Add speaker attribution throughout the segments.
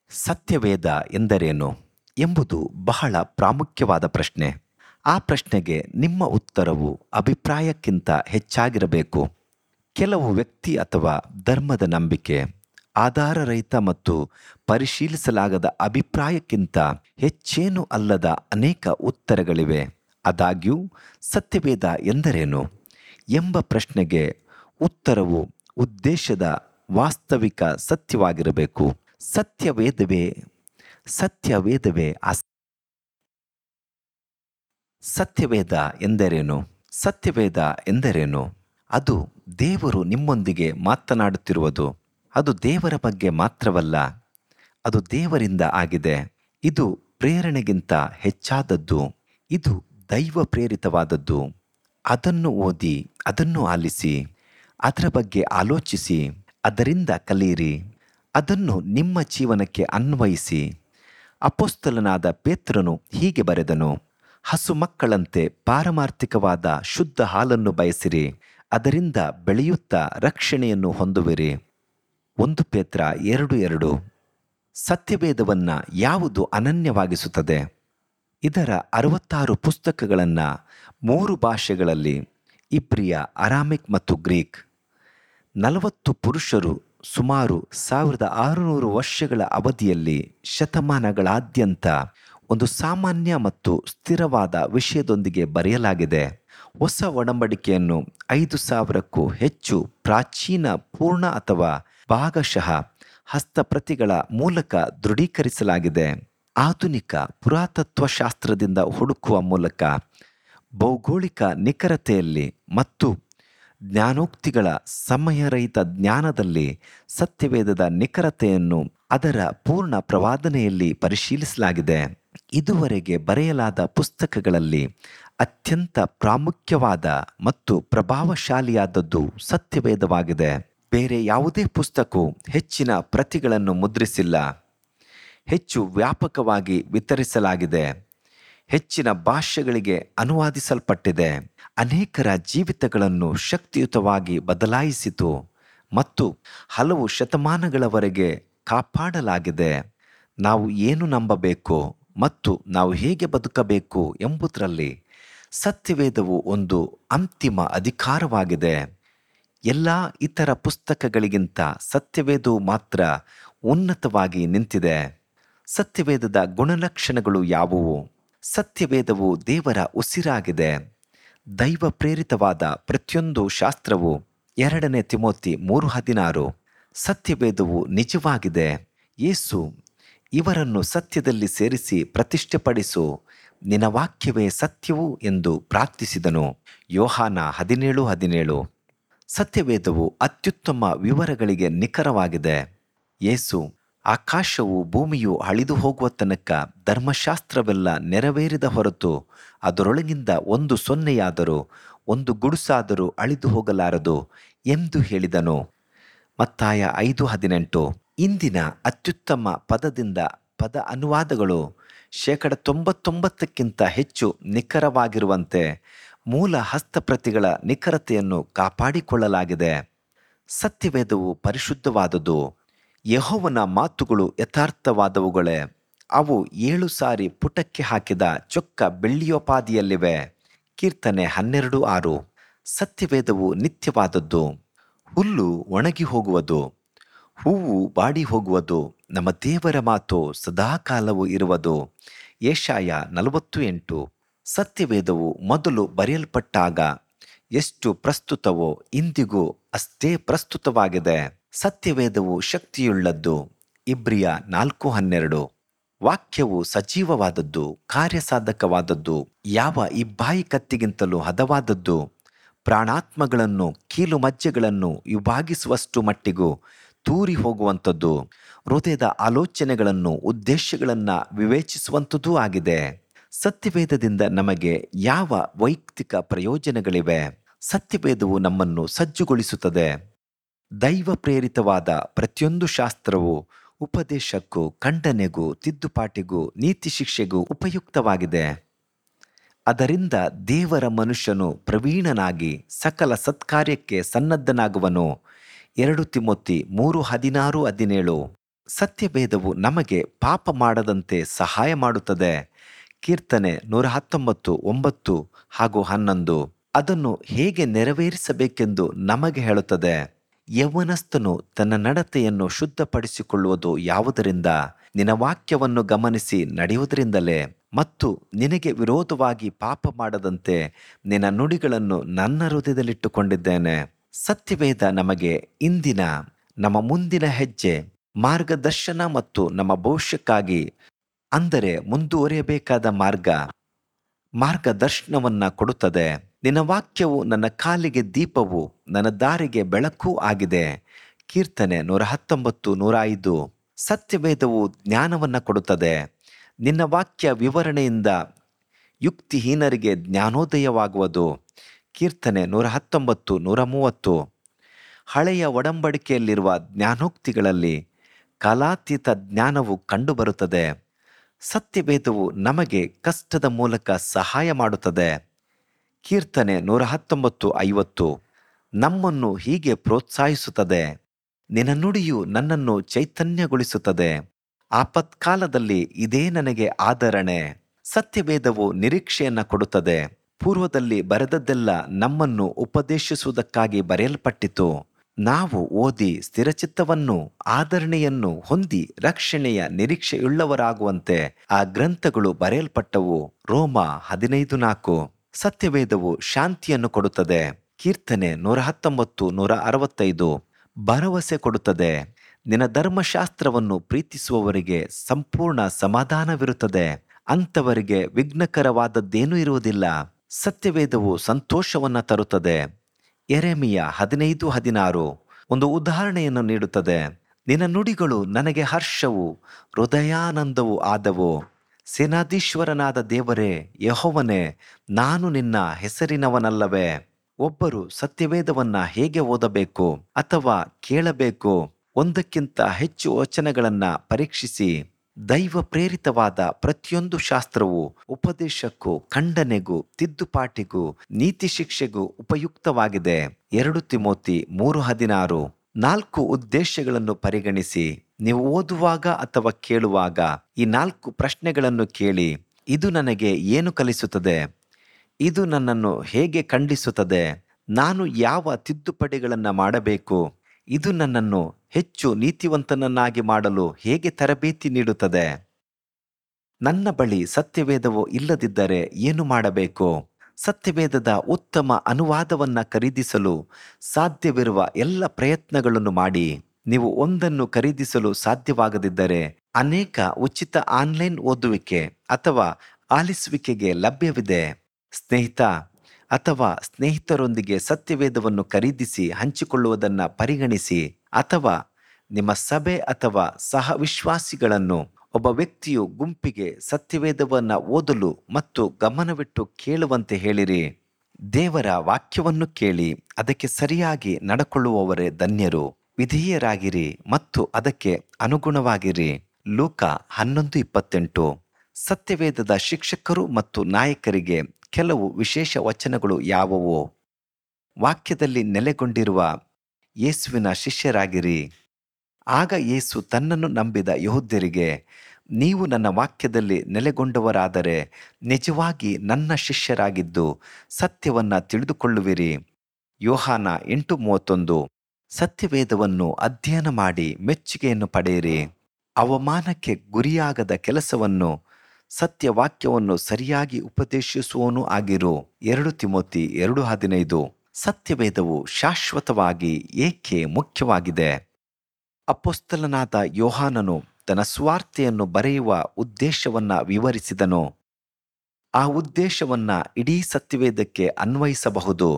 Speaker 1: ಸತ್ಯವೇದ ಎಂದರೇನು ಎಂಬುದು ಬಹಳ ಪ್ರಾಮುಖ್ಯವಾದ ಪ್ರಶ್ನೆ ಆ ಪ್ರಶ್ನೆಗೆ ನಿಮ್ಮ ಉತ್ತರವು ಅಭಿಪ್ರಾಯಕ್ಕಿಂತ ಹೆಚ್ಚಾಗಿರಬೇಕು ಕೆಲವು ವ್ಯಕ್ತಿ ಅಥವಾ ಧರ್ಮದ ನಂಬಿಕೆ ಆಧಾರರಹಿತ ಮತ್ತು ಪರಿಶೀಲಿಸಲಾಗದ ಅಭಿಪ್ರಾಯಕ್ಕಿಂತ ಹೆಚ್ಚೇನೂ ಅಲ್ಲದ ಅನೇಕ ಉತ್ತರಗಳಿವೆ ಆದಾಗ್ಯೂ ಸತ್ಯವೇದ ಎಂದರೇನು ಎಂಬ ಪ್ರಶ್ನೆಗೆ ಉತ್ತರವು ಉದ್ದೇಶದ ವಾಸ್ತವಿಕ ಸತ್ಯವಾಗಿರಬೇಕು ಸತ್ಯವೇದವೇ ಸತ್ಯವೇದವೇ ಅಸ್ ಸತ್ಯವೇದ ಎಂದರೇನು ಸತ್ಯವೇದ ಎಂದರೇನು ಅದು ದೇವರು ನಿಮ್ಮೊಂದಿಗೆ ಮಾತನಾಡುತ್ತಿರುವುದು ಅದು ದೇವರ ಬಗ್ಗೆ ಮಾತ್ರವಲ್ಲ ಅದು ದೇವರಿಂದ ಆಗಿದೆ ಇದು ಪ್ರೇರಣೆಗಿಂತ ಹೆಚ್ಚಾದದ್ದು ಇದು ದೈವ ಪ್ರೇರಿತವಾದದ್ದು ಅದನ್ನು ಓದಿ ಅದನ್ನು ಆಲಿಸಿ ಅದರ ಬಗ್ಗೆ ಆಲೋಚಿಸಿ ಅದರಿಂದ ಕಲಿಯಿರಿ ಅದನ್ನು ನಿಮ್ಮ ಜೀವನಕ್ಕೆ ಅನ್ವಯಿಸಿ ಅಪೋಸ್ತಲನಾದ ಪೇತ್ರನು ಹೀಗೆ ಬರೆದನು ಹಸು ಮಕ್ಕಳಂತೆ ಪಾರಮಾರ್ಥಿಕವಾದ ಶುದ್ಧ ಹಾಲನ್ನು ಬಯಸಿರಿ ಅದರಿಂದ ಬೆಳೆಯುತ್ತಾ ರಕ್ಷಣೆಯನ್ನು ಹೊಂದುವಿರಿ ಒಂದು ಪೇತ್ರ ಎರಡು ಎರಡು ಸತ್ಯವೇದವನ್ನ ಯಾವುದು ಅನನ್ಯವಾಗಿಸುತ್ತದೆ ಇದರ ಅರವತ್ತಾರು ಪುಸ್ತಕಗಳನ್ನು ಮೂರು ಭಾಷೆಗಳಲ್ಲಿ ಇಬ್ರಿಯ ಅರಾಮಿಕ್ ಮತ್ತು ಗ್ರೀಕ್ ನಲವತ್ತು ಪುರುಷರು ಸುಮಾರು ಸಾವಿರದ ಆರುನೂರು ವರ್ಷಗಳ ಅವಧಿಯಲ್ಲಿ ಶತಮಾನಗಳಾದ್ಯಂತ ಒಂದು ಸಾಮಾನ್ಯ ಮತ್ತು ಸ್ಥಿರವಾದ ವಿಷಯದೊಂದಿಗೆ ಬರೆಯಲಾಗಿದೆ ಹೊಸ ಒಡಂಬಡಿಕೆಯನ್ನು ಐದು ಸಾವಿರಕ್ಕೂ ಹೆಚ್ಚು ಪ್ರಾಚೀನ ಪೂರ್ಣ ಅಥವಾ ಭಾಗಶಃ ಹಸ್ತಪ್ರತಿಗಳ ಮೂಲಕ ದೃಢೀಕರಿಸಲಾಗಿದೆ ಆಧುನಿಕ ಪುರಾತತ್ವಶಾಸ್ತ್ರದಿಂದ ಹುಡುಕುವ ಮೂಲಕ ಭೌಗೋಳಿಕ ನಿಖರತೆಯಲ್ಲಿ ಮತ್ತು ಜ್ಞಾನೋಕ್ತಿಗಳ ಸಮಯರಹಿತ ಜ್ಞಾನದಲ್ಲಿ ಸತ್ಯವೇದದ ನಿಖರತೆಯನ್ನು ಅದರ ಪೂರ್ಣ ಪ್ರವಾದನೆಯಲ್ಲಿ ಪರಿಶೀಲಿಸಲಾಗಿದೆ ಇದುವರೆಗೆ ಬರೆಯಲಾದ ಪುಸ್ತಕಗಳಲ್ಲಿ ಅತ್ಯಂತ ಪ್ರಾಮುಖ್ಯವಾದ ಮತ್ತು ಪ್ರಭಾವಶಾಲಿಯಾದದ್ದು ಸತ್ಯವೇದವಾಗಿದೆ ಬೇರೆ ಯಾವುದೇ ಪುಸ್ತಕವು ಹೆಚ್ಚಿನ ಪ್ರತಿಗಳನ್ನು ಮುದ್ರಿಸಿಲ್ಲ ಹೆಚ್ಚು ವ್ಯಾಪಕವಾಗಿ ವಿತರಿಸಲಾಗಿದೆ ಹೆಚ್ಚಿನ ಭಾಷೆಗಳಿಗೆ ಅನುವಾದಿಸಲ್ಪಟ್ಟಿದೆ ಅನೇಕರ ಜೀವಿತಗಳನ್ನು ಶಕ್ತಿಯುತವಾಗಿ ಬದಲಾಯಿಸಿತು ಮತ್ತು ಹಲವು ಶತಮಾನಗಳವರೆಗೆ ಕಾಪಾಡಲಾಗಿದೆ ನಾವು ಏನು ನಂಬಬೇಕು ಮತ್ತು ನಾವು ಹೇಗೆ ಬದುಕಬೇಕು ಎಂಬುದರಲ್ಲಿ ಸತ್ಯವೇದವು ಒಂದು ಅಂತಿಮ ಅಧಿಕಾರವಾಗಿದೆ ಎಲ್ಲ ಇತರ ಪುಸ್ತಕಗಳಿಗಿಂತ ಸತ್ಯವೇದವು ಮಾತ್ರ ಉನ್ನತವಾಗಿ ನಿಂತಿದೆ ಸತ್ಯವೇದದ ಗುಣಲಕ್ಷಣಗಳು ಯಾವುವು ಸತ್ಯವೇದವು ದೇವರ ಉಸಿರಾಗಿದೆ ದೈವ ಪ್ರೇರಿತವಾದ ಪ್ರತಿಯೊಂದು ಶಾಸ್ತ್ರವು ಎರಡನೇ ತಿಮೋತಿ ಮೂರು ಹದಿನಾರು ಸತ್ಯವೇದವು ನಿಜವಾಗಿದೆ ಯೇಸು ಇವರನ್ನು ಸತ್ಯದಲ್ಲಿ ಸೇರಿಸಿ ಪ್ರತಿಷ್ಠೆಪಡಿಸು ನಿನ್ನ ವಾಕ್ಯವೇ ಸತ್ಯವು ಎಂದು ಪ್ರಾರ್ಥಿಸಿದನು ಯೋಹಾನ ಹದಿನೇಳು ಹದಿನೇಳು ಸತ್ಯವೇದವು ಅತ್ಯುತ್ತಮ ವಿವರಗಳಿಗೆ ನಿಖರವಾಗಿದೆ ಯೇಸು ಆಕಾಶವು ಭೂಮಿಯು ಅಳಿದು ಹೋಗುವ ತನಕ ಧರ್ಮಶಾಸ್ತ್ರವೆಲ್ಲ ನೆರವೇರಿದ ಹೊರತು ಅದರೊಳಗಿಂದ ಒಂದು ಸೊನ್ನೆಯಾದರೂ ಒಂದು ಗುಡುಸಾದರೂ ಅಳಿದು ಹೋಗಲಾರದು ಎಂದು ಹೇಳಿದನು ಮತ್ತಾಯ ಐದು ಹದಿನೆಂಟು ಇಂದಿನ ಅತ್ಯುತ್ತಮ ಪದದಿಂದ ಪದ ಅನುವಾದಗಳು ಶೇಕಡ ತೊಂಬತ್ತೊಂಬತ್ತಕ್ಕಿಂತ ಹೆಚ್ಚು ನಿಖರವಾಗಿರುವಂತೆ ಮೂಲ ಹಸ್ತಪ್ರತಿಗಳ ನಿಖರತೆಯನ್ನು ಕಾಪಾಡಿಕೊಳ್ಳಲಾಗಿದೆ ಸತ್ಯವೇದವು ಪರಿಶುದ್ಧವಾದುದು ಯಹೋವನ ಮಾತುಗಳು ಯಥಾರ್ಥವಾದವುಗಳೇ ಅವು ಏಳು ಸಾರಿ ಪುಟಕ್ಕೆ ಹಾಕಿದ ಚೊಕ್ಕ ಬೆಳ್ಳಿಯೋಪಾದಿಯಲ್ಲಿವೆ ಕೀರ್ತನೆ ಹನ್ನೆರಡು ಆರು ಸತ್ಯವೇದವು ನಿತ್ಯವಾದದ್ದು ಹುಲ್ಲು ಒಣಗಿ ಹೋಗುವುದು ಹೂವು ಬಾಡಿ ಹೋಗುವುದು ನಮ್ಮ ದೇವರ ಮಾತು ಸದಾಕಾಲವು ಇರುವುದು ಏಷಾಯ ನಲವತ್ತು ಎಂಟು ಸತ್ಯವೇದವು ಮೊದಲು ಬರೆಯಲ್ಪಟ್ಟಾಗ ಎಷ್ಟು ಪ್ರಸ್ತುತವೋ ಇಂದಿಗೂ ಅಷ್ಟೇ ಪ್ರಸ್ತುತವಾಗಿದೆ ಸತ್ಯವೇದವು ಶಕ್ತಿಯುಳ್ಳದ್ದು ಇಬ್ರಿಯ ನಾಲ್ಕು ಹನ್ನೆರಡು ವಾಕ್ಯವು ಸಜೀವವಾದದ್ದು ಕಾರ್ಯಸಾಧಕವಾದದ್ದು ಯಾವ ಇಬ್ಬಾಯಿ ಕತ್ತಿಗಿಂತಲೂ ಹದವಾದದ್ದು ಪ್ರಾಣಾತ್ಮಗಳನ್ನು ಕೀಲು ಮಜ್ಜೆಗಳನ್ನು ವಿಭಾಗಿಸುವಷ್ಟು ಮಟ್ಟಿಗೂ ತೂರಿ ಹೋಗುವಂಥದ್ದು ಹೃದಯದ ಆಲೋಚನೆಗಳನ್ನು ಉದ್ದೇಶಗಳನ್ನು ವಿವೇಚಿಸುವಂಥದ್ದೂ ಆಗಿದೆ ಸತ್ಯವೇದದಿಂದ ನಮಗೆ ಯಾವ ವೈಯಕ್ತಿಕ ಪ್ರಯೋಜನಗಳಿವೆ ಸತ್ಯವೇದವು ನಮ್ಮನ್ನು ಸಜ್ಜುಗೊಳಿಸುತ್ತದೆ ದೈವ ಪ್ರೇರಿತವಾದ ಪ್ರತಿಯೊಂದು ಶಾಸ್ತ್ರವು ಉಪದೇಶಕ್ಕೂ ಖಂಡನೆಗೂ ತಿದ್ದುಪಾಟಿಗೂ ನೀತಿ ಶಿಕ್ಷೆಗೂ ಉಪಯುಕ್ತವಾಗಿದೆ ಅದರಿಂದ ದೇವರ ಮನುಷ್ಯನು ಪ್ರವೀಣನಾಗಿ ಸಕಲ ಸತ್ಕಾರ್ಯಕ್ಕೆ ಸನ್ನದ್ಧನಾಗುವನು ಎರಡು ತಿಮೊತಿ ಮೂರು ಹದಿನಾರು ಹದಿನೇಳು ಸತ್ಯವೇದವು ನಮಗೆ ಪಾಪ ಮಾಡದಂತೆ ಸಹಾಯ ಮಾಡುತ್ತದೆ ಕೀರ್ತನೆ ನೂರ ಹತ್ತೊಂಬತ್ತು ಒಂಬತ್ತು ಹಾಗೂ ಹನ್ನೊಂದು ಅದನ್ನು ಹೇಗೆ ನೆರವೇರಿಸಬೇಕೆಂದು ನಮಗೆ ಹೇಳುತ್ತದೆ ಯೌವನಸ್ಥನು ತನ್ನ ನಡತೆಯನ್ನು ಶುದ್ಧಪಡಿಸಿಕೊಳ್ಳುವುದು ಯಾವುದರಿಂದ ನಿನ್ನ ವಾಕ್ಯವನ್ನು ಗಮನಿಸಿ ನಡೆಯುವುದರಿಂದಲೇ ಮತ್ತು ನಿನಗೆ ವಿರೋಧವಾಗಿ ಪಾಪ ಮಾಡದಂತೆ ನಿನ್ನ ನುಡಿಗಳನ್ನು ನನ್ನ ಹೃದಯದಲ್ಲಿಟ್ಟುಕೊಂಡಿದ್ದೇನೆ ಸತ್ಯವೇದ ನಮಗೆ ಇಂದಿನ ನಮ್ಮ ಮುಂದಿನ ಹೆಜ್ಜೆ ಮಾರ್ಗದರ್ಶನ ಮತ್ತು ನಮ್ಮ ಭವಿಷ್ಯಕ್ಕಾಗಿ ಅಂದರೆ ಮುಂದುವರಿಯಬೇಕಾದ ಮಾರ್ಗ ಮಾರ್ಗದರ್ಶನವನ್ನ ಕೊಡುತ್ತದೆ ನಿನ್ನ ವಾಕ್ಯವು ನನ್ನ ಕಾಲಿಗೆ ದೀಪವು ನನ್ನ ದಾರಿಗೆ ಬೆಳಕೂ ಆಗಿದೆ ಕೀರ್ತನೆ ನೂರ ಹತ್ತೊಂಬತ್ತು ನೂರ ಐದು ಸತ್ಯವೇದವು ಜ್ಞಾನವನ್ನ ಕೊಡುತ್ತದೆ ನಿನ್ನ ವಾಕ್ಯ ವಿವರಣೆಯಿಂದ ಯುಕ್ತಿಹೀನರಿಗೆ ಜ್ಞಾನೋದಯವಾಗುವುದು ಕೀರ್ತನೆ ನೂರ ಹತ್ತೊಂಬತ್ತು ನೂರ ಮೂವತ್ತು ಹಳೆಯ ಒಡಂಬಡಿಕೆಯಲ್ಲಿರುವ ಜ್ಞಾನೋಕ್ತಿಗಳಲ್ಲಿ ಕಾಲಾತೀತ ಜ್ಞಾನವು ಕಂಡುಬರುತ್ತದೆ ಸತ್ಯವೇದವು ನಮಗೆ ಕಷ್ಟದ ಮೂಲಕ ಸಹಾಯ ಮಾಡುತ್ತದೆ ಕೀರ್ತನೆ ನೂರ ಹತ್ತೊಂಬತ್ತು ಐವತ್ತು ನಮ್ಮನ್ನು ಹೀಗೆ ಪ್ರೋತ್ಸಾಹಿಸುತ್ತದೆ ನಿನ್ನ ನುಡಿಯು ನನ್ನನ್ನು ಚೈತನ್ಯಗೊಳಿಸುತ್ತದೆ ಆಪತ್ಕಾಲದಲ್ಲಿ ಇದೇ ನನಗೆ ಆದರಣೆ ಸತ್ಯವೇದವು ನಿರೀಕ್ಷೆಯನ್ನ ಕೊಡುತ್ತದೆ ಪೂರ್ವದಲ್ಲಿ ಬರೆದದ್ದೆಲ್ಲ ನಮ್ಮನ್ನು ಉಪದೇಶಿಸುವುದಕ್ಕಾಗಿ ಬರೆಯಲ್ಪಟ್ಟಿತು ನಾವು ಓದಿ ಸ್ಥಿರಚಿತ್ತವನ್ನು ಆದರಣೆಯನ್ನು ಹೊಂದಿ ರಕ್ಷಣೆಯ ನಿರೀಕ್ಷೆಯುಳ್ಳವರಾಗುವಂತೆ ಆ ಗ್ರಂಥಗಳು ಬರೆಯಲ್ಪಟ್ಟವು ರೋಮ ಹದಿನೈದು ನಾಲ್ಕು ಸತ್ಯವೇದವು ಶಾಂತಿಯನ್ನು ಕೊಡುತ್ತದೆ ಕೀರ್ತನೆ ನೂರ ಹತ್ತೊಂಬತ್ತು ನೂರ ಅರವತ್ತೈದು ಭರವಸೆ ಕೊಡುತ್ತದೆ ನಿನ್ನ ಧರ್ಮಶಾಸ್ತ್ರವನ್ನು ಪ್ರೀತಿಸುವವರಿಗೆ ಸಂಪೂರ್ಣ ಸಮಾಧಾನವಿರುತ್ತದೆ ಅಂಥವರಿಗೆ ವಿಘ್ನಕರವಾದದ್ದೇನೂ ಇರುವುದಿಲ್ಲ ಸತ್ಯವೇದವು ಸಂತೋಷವನ್ನ ತರುತ್ತದೆ ಎರೆಮಿಯ ಹದಿನೈದು ಹದಿನಾರು ಒಂದು ಉದಾಹರಣೆಯನ್ನು ನೀಡುತ್ತದೆ ನಿನ್ನ ನುಡಿಗಳು ನನಗೆ ಹರ್ಷವು ಹೃದಯಾನಂದವು ಆದವು ಸೇನಾಧೀಶ್ವರನಾದ ದೇವರೇ ಯಹೋವನೇ ನಾನು ನಿನ್ನ ಹೆಸರಿನವನಲ್ಲವೇ ಒಬ್ಬರು ಸತ್ಯವೇದವನ್ನ ಹೇಗೆ ಓದಬೇಕು ಅಥವಾ ಕೇಳಬೇಕು ಒಂದಕ್ಕಿಂತ ಹೆಚ್ಚು ವಚನಗಳನ್ನ ಪರೀಕ್ಷಿಸಿ ದೈವ ಪ್ರೇರಿತವಾದ ಪ್ರತಿಯೊಂದು ಶಾಸ್ತ್ರವು ಉಪದೇಶಕ್ಕೂ ಖಂಡನೆಗೂ ತಿದ್ದುಪಾಟಿಗೂ ನೀತಿ ಶಿಕ್ಷೆಗೂ ಉಪಯುಕ್ತವಾಗಿದೆ ಎರಡು ತಿಮೋತಿ ಮೂರು ಹದಿನಾರು ನಾಲ್ಕು ಉದ್ದೇಶಗಳನ್ನು ಪರಿಗಣಿಸಿ ನೀವು ಓದುವಾಗ ಅಥವಾ ಕೇಳುವಾಗ ಈ ನಾಲ್ಕು ಪ್ರಶ್ನೆಗಳನ್ನು ಕೇಳಿ ಇದು ನನಗೆ ಏನು ಕಲಿಸುತ್ತದೆ ಇದು ನನ್ನನ್ನು ಹೇಗೆ ಖಂಡಿಸುತ್ತದೆ ನಾನು ಯಾವ ತಿದ್ದುಪಡಿಗಳನ್ನು ಮಾಡಬೇಕು ಇದು ನನ್ನನ್ನು ಹೆಚ್ಚು ನೀತಿವಂತನನ್ನಾಗಿ ಮಾಡಲು ಹೇಗೆ ತರಬೇತಿ ನೀಡುತ್ತದೆ ನನ್ನ ಬಳಿ ಸತ್ಯವೇದವು ಇಲ್ಲದಿದ್ದರೆ ಏನು ಮಾಡಬೇಕು ಸತ್ಯವೇದದ ಉತ್ತಮ ಅನುವಾದವನ್ನ ಖರೀದಿಸಲು ಸಾಧ್ಯವಿರುವ ಎಲ್ಲ ಪ್ರಯತ್ನಗಳನ್ನು ಮಾಡಿ ನೀವು ಒಂದನ್ನು ಖರೀದಿಸಲು ಸಾಧ್ಯವಾಗದಿದ್ದರೆ ಅನೇಕ ಉಚಿತ ಆನ್ಲೈನ್ ಓದುವಿಕೆ ಅಥವಾ ಆಲಿಸುವಿಕೆಗೆ ಲಭ್ಯವಿದೆ ಸ್ನೇಹಿತ ಅಥವಾ ಸ್ನೇಹಿತರೊಂದಿಗೆ ಸತ್ಯವೇದವನ್ನು ಖರೀದಿಸಿ ಹಂಚಿಕೊಳ್ಳುವುದನ್ನು ಪರಿಗಣಿಸಿ ಅಥವಾ ನಿಮ್ಮ ಸಭೆ ಅಥವಾ ಸಹ ವಿಶ್ವಾಸಿಗಳನ್ನು ಒಬ್ಬ ವ್ಯಕ್ತಿಯು ಗುಂಪಿಗೆ ಸತ್ಯವೇದವನ್ನು ಓದಲು ಮತ್ತು ಗಮನವಿಟ್ಟು ಕೇಳುವಂತೆ ಹೇಳಿರಿ ದೇವರ ವಾಕ್ಯವನ್ನು ಕೇಳಿ ಅದಕ್ಕೆ ಸರಿಯಾಗಿ ನಡ್ಕೊಳ್ಳುವವರೇ ಧನ್ಯರು ವಿಧೇಯರಾಗಿರಿ ಮತ್ತು ಅದಕ್ಕೆ ಅನುಗುಣವಾಗಿರಿ ಲೂಕ ಹನ್ನೊಂದು ಇಪ್ಪತ್ತೆಂಟು ಸತ್ಯವೇದದ ಶಿಕ್ಷಕರು ಮತ್ತು ನಾಯಕರಿಗೆ ಕೆಲವು ವಿಶೇಷ ವಚನಗಳು ಯಾವುವು ವಾಕ್ಯದಲ್ಲಿ ನೆಲೆಗೊಂಡಿರುವ ಯೇಸುವಿನ ಶಿಷ್ಯರಾಗಿರಿ ಆಗ ಯೇಸು ತನ್ನನ್ನು ನಂಬಿದ ಯಹೂದ್ಯರಿಗೆ ನೀವು ನನ್ನ ವಾಕ್ಯದಲ್ಲಿ ನೆಲೆಗೊಂಡವರಾದರೆ ನಿಜವಾಗಿ ನನ್ನ ಶಿಷ್ಯರಾಗಿದ್ದು ಸತ್ಯವನ್ನ ತಿಳಿದುಕೊಳ್ಳುವಿರಿ ಯೋಹಾನ ಎಂಟು ಮೂವತ್ತೊಂದು ಸತ್ಯವೇದವನ್ನು ಅಧ್ಯಯನ ಮಾಡಿ ಮೆಚ್ಚುಗೆಯನ್ನು ಪಡೆಯಿರಿ ಅವಮಾನಕ್ಕೆ ಗುರಿಯಾಗದ ಕೆಲಸವನ್ನು ಸತ್ಯವಾಕ್ಯವನ್ನು ಸರಿಯಾಗಿ ಉಪದೇಶಿಸುವವನು ಆಗಿರು ಎರಡು ತಿಮೋತಿ ಎರಡು ಹದಿನೈದು ಸತ್ಯವೇದವು ಶಾಶ್ವತವಾಗಿ ಏಕೆ ಮುಖ್ಯವಾಗಿದೆ ಅಪೊಸ್ತಲನಾದ ಯೋಹಾನನು ತನ್ನ ಸ್ವಾರ್ಥೆಯನ್ನು ಬರೆಯುವ ಉದ್ದೇಶವನ್ನ ವಿವರಿಸಿದನು ಆ ಉದ್ದೇಶವನ್ನ ಇಡೀ ಸತ್ಯವೇದಕ್ಕೆ ಅನ್ವಯಿಸಬಹುದು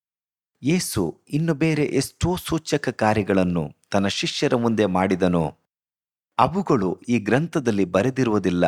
Speaker 1: ಯೇಸು ಇನ್ನು ಬೇರೆ ಎಷ್ಟೋ ಸೂಚಕ ಕಾರ್ಯಗಳನ್ನು ತನ್ನ ಶಿಷ್ಯರ ಮುಂದೆ ಮಾಡಿದನು ಅವುಗಳು ಈ ಗ್ರಂಥದಲ್ಲಿ ಬರೆದಿರುವುದಿಲ್ಲ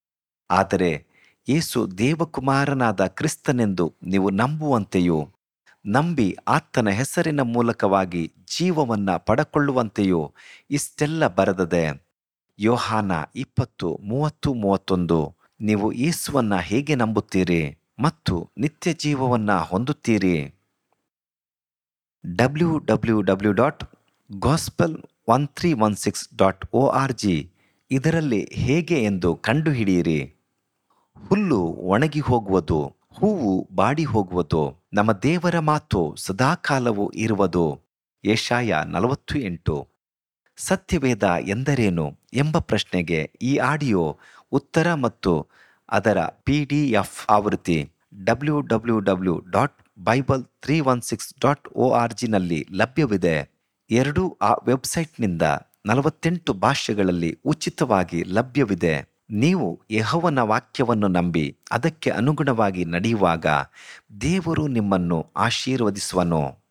Speaker 1: ಆದರೆ ಯೇಸು ದೇವಕುಮಾರನಾದ ಕ್ರಿಸ್ತನೆಂದು ನೀವು ನಂಬುವಂತೆಯೂ ನಂಬಿ ಆತನ ಹೆಸರಿನ ಮೂಲಕವಾಗಿ ಜೀವವನ್ನ ಪಡಕೊಳ್ಳುವಂತೆಯೂ ಇಷ್ಟೆಲ್ಲ ಬರೆದದೆ ಯೋಹಾನ ಇಪ್ಪತ್ತು ಮೂವತ್ತು ಮೂವತ್ತೊಂದು ನೀವು ಯೇಸುವನ್ನ ಹೇಗೆ ನಂಬುತ್ತೀರಿ ಮತ್ತು ನಿತ್ಯ ಜೀವವನ್ನ ಹೊಂದುತ್ತೀರಿ W W W dot gospel one three one six dot O R G ಇದರಲ್ಲಿ ಹೇಗೆ ಎಂದು ಕಂಡುಹಿಡಿಯಿರಿ ಹುಲ್ಲು ಒಣಗಿ ಹೋಗುವುದು ಹೂವು ಬಾಡಿ ಹೋಗುವುದು ನಮ್ಮ ದೇವರ ಮಾತು ಸದಾಕಾಲವೂ ಇರುವುದು ಏಷಾಯ ನಲವತ್ತು ಎಂಟು ಸತ್ಯವೇದ ಎಂದರೇನು ಎಂಬ ಪ್ರಶ್ನೆಗೆ ಈ ಆಡಿಯೋ ಉತ್ತರ ಮತ್ತು ಅದರ ಪಿ ಡಿ ಎಫ್ ಆವೃತ್ತಿ W W W dot Bible three one six dot O R ಜಿನಲ್ಲಿ ಲಭ್ಯವಿದೆ ಎರಡೂ ಆ ವೆಬ್ಸೈಟ್ನಿಂದ ನಲವತ್ತೆಂಟು ಭಾಷೆಗಳಲ್ಲಿ ಉಚಿತವಾಗಿ ಲಭ್ಯವಿದೆ ನೀವು ಯೆಹೋವನ ವಾಕ್ಯವನ್ನು ನಂಬಿ ಅದಕ್ಕೆ ಅನುಗುಣವಾಗಿ ನಡೆಯುವಾಗ ದೇವರು ನಿಮ್ಮನ್ನು ಆಶೀರ್ವದಿಸುವನು